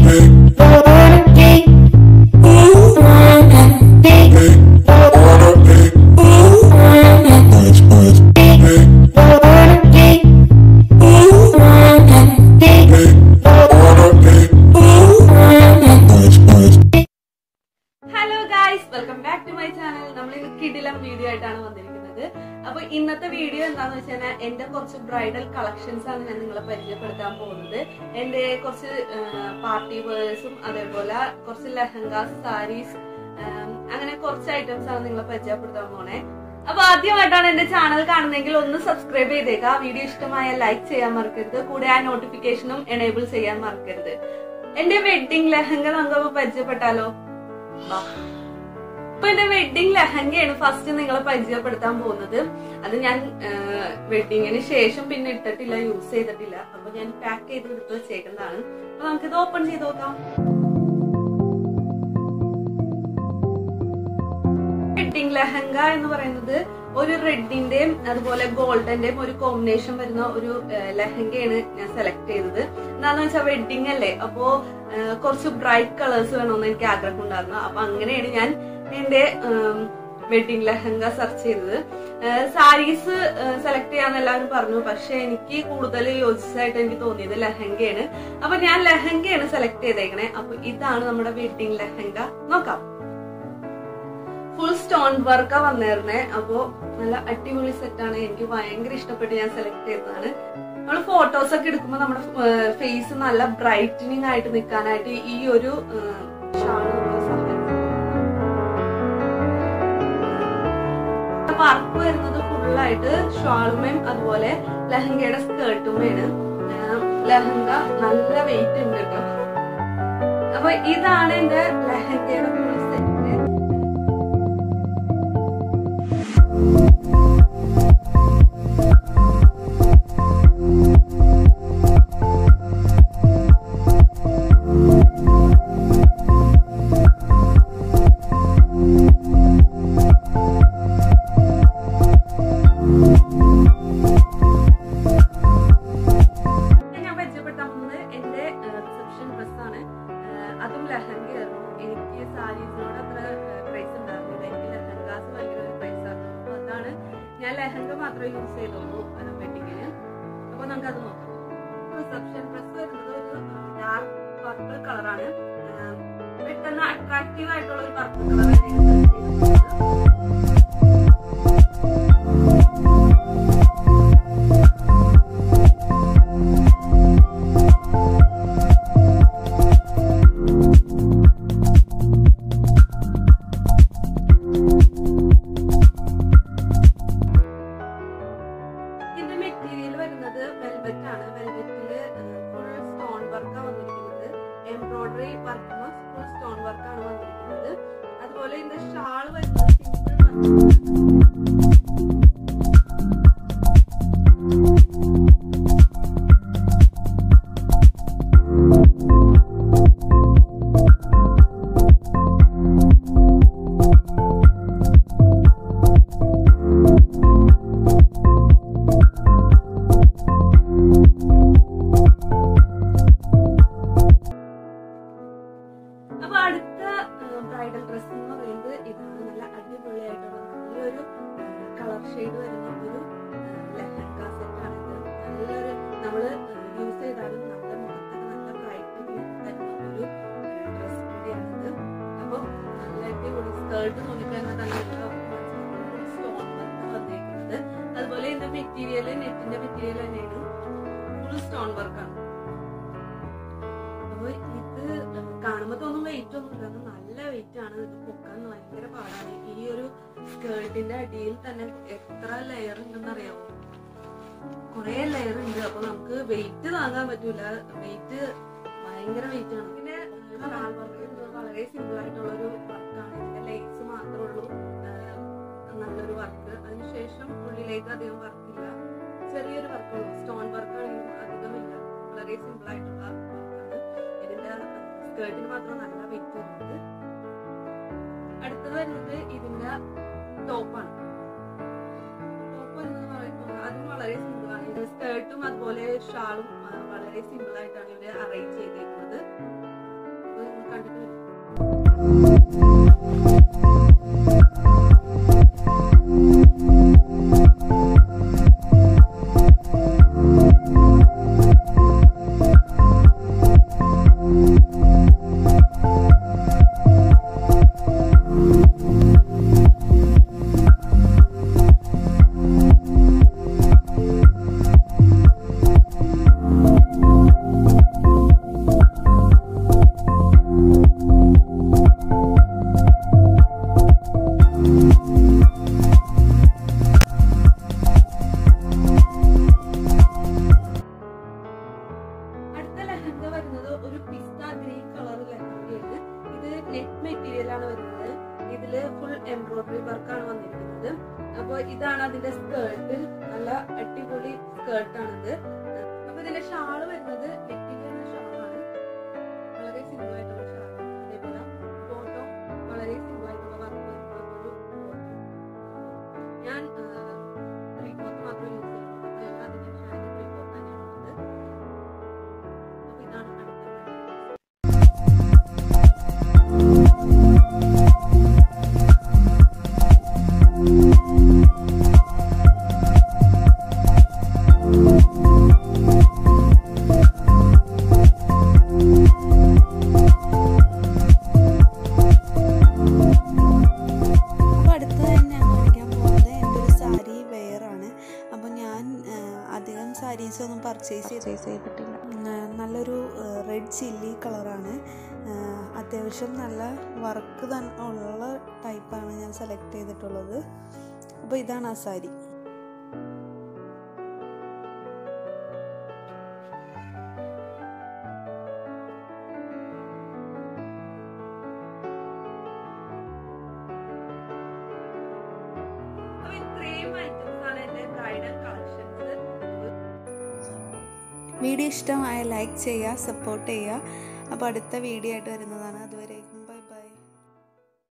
Hello guys welcome back to my channel നമ്മൾ ഇന്ന് കിടിലം വീഡിയോ ആയിട്ടാണ് വന്നിരിക്കുന്നത് അപ്പൊ ഇന്നത്തെ വീഡിയോ എന്താന്ന് വെച്ച് കഴിഞ്ഞാൽ എന്റെ കുറച്ച് ബ്രൈഡൽ കളക്ഷൻസ് ആണ് ഞാൻ നിങ്ങളെ പരിചയപ്പെടുത്താൻ പോകുന്നത് എന്റെ കുറച്ച് പാർട്ടി വേഴ്സും അതേപോലെ കുറച്ച് ലെഹങ്കാസ് സാരീസ് അങ്ങനെ കുറച്ച് ഐറ്റംസ് ആണ് നിങ്ങളെ പരിചയപ്പെടുത്താൻ പോണേ അപ്പൊ ആദ്യമായിട്ടാണ് എന്റെ ചാനൽ കാണുന്നതെങ്കിൽ ഒന്ന് സബ്സ്ക്രൈബ് ചെയ്തേക്കാം വീഡിയോ ഇഷ്ടമായ ലൈക്ക് ചെയ്യാൻ മറക്കരുത് കൂടെ ആ നോട്ടിഫിക്കേഷനും എനേബിൾ ചെയ്യാൻ മറക്കരുത് എന്റെ വെഡിങ് ലെഹങ്ക നമുക്ക് പരിചയപ്പെട്ടാലോ വാ. അപ്പൊ എന്റെ വെഡിങ് ലെഹങ്കയാണ് ഫസ്റ്റ് നിങ്ങളെ പരിചയപ്പെടുത്താൻ പോകുന്നത് അത് ഞാൻ വെഡിങ്ങിന് ശേഷം പിന്നെ ഇട്ടിട്ടില്ല യൂസ് ചെയ്തിട്ടില്ല അപ്പൊ ഞാൻ പാക്ക് ചെയ്ത് എടുത്ത് വെച്ചേക്കുന്നതാണ് അപ്പൊ നമുക്കിത് ഓപ്പൺ ചെയ്ത് നോക്കാം വെഡിങ് ലെഹങ്ക എന്ന് പറയുന്നത് ഒരു റെഡിന്റെയും അതുപോലെ ഗോൾഡന്റെയും ഒരു കോമ്പിനേഷൻ വരുന്ന ഒരു ഏഹ്, ലെഹങ്കയാണ് ഞാൻ സെലക്ട് ചെയ്തത് എന്താന്ന് വെച്ചാൽ വെഡിങ് അല്ലേ അപ്പോ ഏഹ്, കുറച്ച് ബ്രൈറ്റ് കളേഴ്സ് വേണമെന്ന് എനിക്ക് ആഗ്രഹം ഉണ്ടായിരുന്നു അപ്പൊ അങ്ങനെയാണ് ഞാൻ എന്റെ വെഡിങ് ലെഹങ്ക സെർച്ച് ചെയ്തത് സാരീസ് സെലക്ട് ചെയ്യാന്ന് എല്ലാവരും പറഞ്ഞു പക്ഷെ എനിക്ക് കൂടുതൽ യോജിച്ചതായിട്ട് എനിക്ക് തോന്നിയത് ലെഹങ്കയാണ് അപ്പൊ ഞാൻ ലെഹങ്കയാണ് സെലക്ട് ചെയ്തേക്കണേ അപ്പൊ ഇതാണ് നമ്മുടെ വെഡിങ് ലെഹങ്ക നോക്കാം ഫുൾ സ്റ്റോൺ വർക്കാ വന്നേർന്നേ അപ്പോ നല്ല അടിപൊളി സെറ്റാണ് എനിക്ക് ഭയങ്കര ഇഷ്ടപ്പെട്ട് ഞാൻ സെലക്ട് ചെയ്തതാണ് നമ്മൾ ഫോട്ടോസ് ഒക്കെ എടുക്കുമ്പോൾ നമ്മുടെ ഫേസ് നല്ല ബ്രൈറ്റനിങ് ആയിട്ട് നിൽക്കാനായിട്ട് ഈ ഒരു ഷാള് നമ്മളെ സഹായിക്കും വർക്ക് വരുന്നത് ഫുള്ളായിട്ട് ഷാളുമേയും അതുപോലെ ലെഹങ്കയുടെ സ്കേർട്ടുമേയാണ് ലെഹങ്ക നല്ല വെയിറ്റ് ഉണ്ട് കേട്ടോ അപ്പൊ ഇതാണ് എന്റെ ലെഹങ്കയുടെ ഫുൾ സെറ്റ് ഞാൻ പരിചയപ്പെടുത്താൻ പോകുന്നത് എന്റെ റിസപ്ഷൻ ഡ്രസ്സാണ് അതും ലെഹങ്കയായിരുന്നു എനിക്ക് സാരീസിനോട് അത്ര പ്രൈസ് ഉണ്ടായിരുന്നില്ല എനിക്ക് ലെഹങ്കാസ് ഭയങ്കര ഒരു പ്രൈസ് ആയിരുന്നു അപ്പൊ അതാണ് ഞാൻ ലെഹങ്ക മാത്രമേ യൂസ് ചെയ്തുള്ളൂ വെഡിങ്ങിന് അപ്പൊ നമുക്ക് അത് നോക്കാം റിസപ്ഷൻ ഡ്രസ് വരുന്നത് ഒരു ഡാർക്ക് പർപ്പിൾ കളറാണ് പെട്ടെന്ന് അട്രാക്റ്റീവ് ആയിട്ടുള്ള ഒരു പർപ്പിൾ കളർ ഇതിന്റെ മെറ്റീരിയൽ വരുന്നത് വെൽവെറ്റ് ആണ് വെൽവെറ്റില് ഫുൾ സ്റ്റോൺ വർക്കാണ് വന്നിരിക്കുന്നത് എംബ്രോയിഡറി വർക്ക് ഫുൾ സ്റ്റോൺ വർക്കാണ് വന്നിരിക്കുന്നത് അതുപോലെ ഇതിന്റെ ഷാൾ വരുന്നത് സിമ്പിൾ അപ്പൊ അടുത്ത ബ്രൈഡൽ ഡ്രസ് എന്ന് പറയുന്നത് ഇതാണ് നല്ല അടിപൊളിയായിട്ടുള്ള നല്ലൊരു കളർ ഷെയ്ഡ് വരുന്ന ഒരു ലെഹങ്ക സെറ്റ് ആണ് ഇത് നല്ലൊരു നമ്മള് യൂസ് ചെയ്താലും നമ്മുടെ മുഖത്തിന് നല്ല ബ്രൈറ്റ് തരുന്ന ഒരു ഡ്രസ് കൂടിയാണിത് അപ്പൊ നല്ല അടിപൊളി സ്കേർട്ട് നോക്കിക്കഴിഞ്ഞാൽ നല്ല സ്റ്റോൺ വർക്ക് വന്നേക്കുന്നത് അതുപോലെ ഇതിന്റെ മെറ്റീരിയൽ നെറ്റിന്റെ മെറ്റീരിയൽ തന്നെയാണ് ഫുൾ സ്റ്റോൺ വർക്കാണ് അപ്പൊ ഇത് കാണുമ്പോ തോന്നും വെയിറ്റ് ഒന്നും ഇല്ല അത് നല്ല വെയിറ്റ് ആണ് ഇത് പൊക്കാൻ ഭയങ്കര പാടാണ് ഈ ഒരു സ്കേർട്ടിന്റെ അടിയിൽ തന്നെ എത്ര ലെയർ ഉണ്ടെന്ന് അറിയാമോ കുറെ ലെയർ ഉണ്ട് അപ്പൊ നമുക്ക് വെയിറ്റ് താങ്ങാൻ പറ്റൂല വെയിറ്റ് ഭയങ്കര വെയിറ്റ് ആണ് പിന്നെ ഷാൾ വർക്ക് വളരെ സിമ്പിൾ ആയിട്ടുള്ള ഒരു വർക്കാണ് ഇതിന്റെ ലേസ് മാത്രമേ ഉള്ളൂ ആ, നല്ലൊരു വർക്ക് അതിനുശേഷം ഉള്ളിലേക്ക് അധികം വർക്കില്ല ചെറിയൊരു വർക്കുള്ളൂ സ്റ്റോൺ വർക്കാണെങ്കിലും അധികമില്ല വളരെ സിമ്പിൾ ആയിട്ടുള്ള വർക്കാണ് ഇതിന്റെ സ്കേർട്ടിന് മാത്രം നല്ല വെയിറ്റ് വരുന്നത് അടുത്തത് വരുന്നത് ഇതിന്റെ ടോപ്പാണ് ടോപ്പ് വരുന്നത് പറയുന്നത് അതും വളരെ സിമ്പിൾ ആണ് ഇത് സ്കേർട്ടും അതുപോലെ ഷാളും വളരെ സിമ്പിൾ ആയിട്ടാണ് ഇവര് അറേഞ്ച് ചെയ്തേക്കുന്നത് അടുത്ത ലെഹങ്ക വരുന്നത് ഒരു പിസ്ത ഗ്രീൻ കളർ ലെഹങ്കയാണ് ഇത് നെറ്റ് മെറ്റീരിയൽ ആണ് വരുന്നത് ഇതില് ഫുൾ എംബ്രോയിഡറി വർക്കാണ് വന്നിരിക്കുന്നത് അപ്പൊ ഇതാണ് അതിന്റെ സ്കേർട്ട് നല്ല അടിപൊളി സ്കേർട്ടാണിത് അപ്പൊ ഇതിന്റെ ഷാള് വരുന്നത് നെറ്റിന്റെ ഷാളാണ് വളരെ സിമ്പിൾ ആയിട്ടുള്ള ഷാളാണ് അതേപോലെ ബോട്ടം വളരെ സിമ്പിൾ ആയിട്ടുള്ള വർക്ക് വരുന്ന ഒരു bottom. ഞാൻ ത്രീ ഫോർത്ത് മാത്രമേ യൂസ് ചെയ്യുന്നുള്ളൂ അതിന്റെ ഷാള് ത്രീ ഫോർത്ത് തന്നെയാണുള്ളത് അപ്പൊ ഇതാണ് അടുത്ത ലെഹങ്ക. അപ്പോൾ അടുത്തത് ഞാൻ കാണിക്കാൻ പോകുന്നത് എൻ്റെ ഒരു സാരി വെയറാണ് അപ്പോൾ ഞാൻ ആ, അധികം സാരീസ് ഒന്നും പർച്ചേസ് പർച്ചേസ് ചെയ്തിട്ടില്ല ആ, നല്ലൊരു റെഡ് ചില്ലി കളറാണ് അത്യാവശ്യം നല്ല വർക്ക് തന്നെ ഉള്ള ടൈപ്പാണ് ഞാൻ സെലക്ട് ചെയ്തിട്ടുള്ളത് അപ്പോൾ ഇതാണ് ആ സാരി അപ്പൊ ഇത്രയും ഐറ്റംസ് ആണ് എന്റെ ബ്രൈഡൽ കളക്ഷൻസ് വീഡിയോ ഇഷ്ടമായ ലൈക്ക് ചെയ്യുക സപ്പോർട്ട് ചെയ്യുക അപ്പോൾ അടുത്ത വീഡിയോ ആയിട്ട് വരുന്നതാണ് അതുവരേക്കും